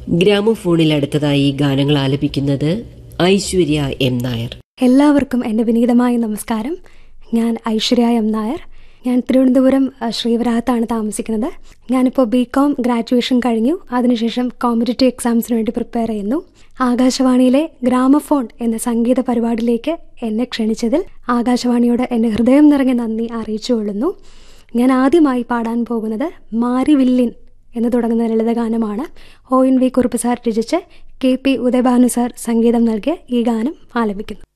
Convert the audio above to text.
ഗ്രാമഫോണിൽ അടുത്തതായി ഗാനങ്ങൾ ആലപിക്കുന്നത് ഐശ്വര്യ എം നായർ എല്ലാവർക്കും എൻ്റെ വിനീതമായ നമസ്കാരം ഞാൻ ഐശ്വര്യ എം നായർ ഞാൻ തിരുവനന്തപുരം അഹ്, ശ്രീവരാഹത്താണ് താമസിക്കുന്നത് ഞാനിപ്പോൾ ബി കോം ഗ്രാജുവേഷൻ കഴിഞ്ഞു അതിനുശേഷം കോമ്പറ്റേറ്റീവ് എക്സാംസിന് വേണ്ടി പ്രിപ്പയർ ചെയ്യുന്നു ആകാശവാണിയിലെ ഗ്രാമഫോൺ എന്ന സംഗീത പരിപാടിയിലേക്ക് എന്നെ ക്ഷണിച്ചതിൽ ആകാശവാണിയോട് എൻ്റെ ഹൃദയം നിറഞ്ഞ നന്ദി അറിയിച്ചുകൊള്ളുന്നു ഞാൻ ആദ്യമായി പാടാൻ പോകുന്നത് മാരി വില്ലിൻ എന്ന് തുടങ്ങുന്ന ലളിതഗാനമാണ് O N V Kurup sir രചിച്ച് കെ പി ഉദയഭാനു സാർ സംഗീതം നൽകിയ ഈ ഗാനം ആലപിക്കുന്നു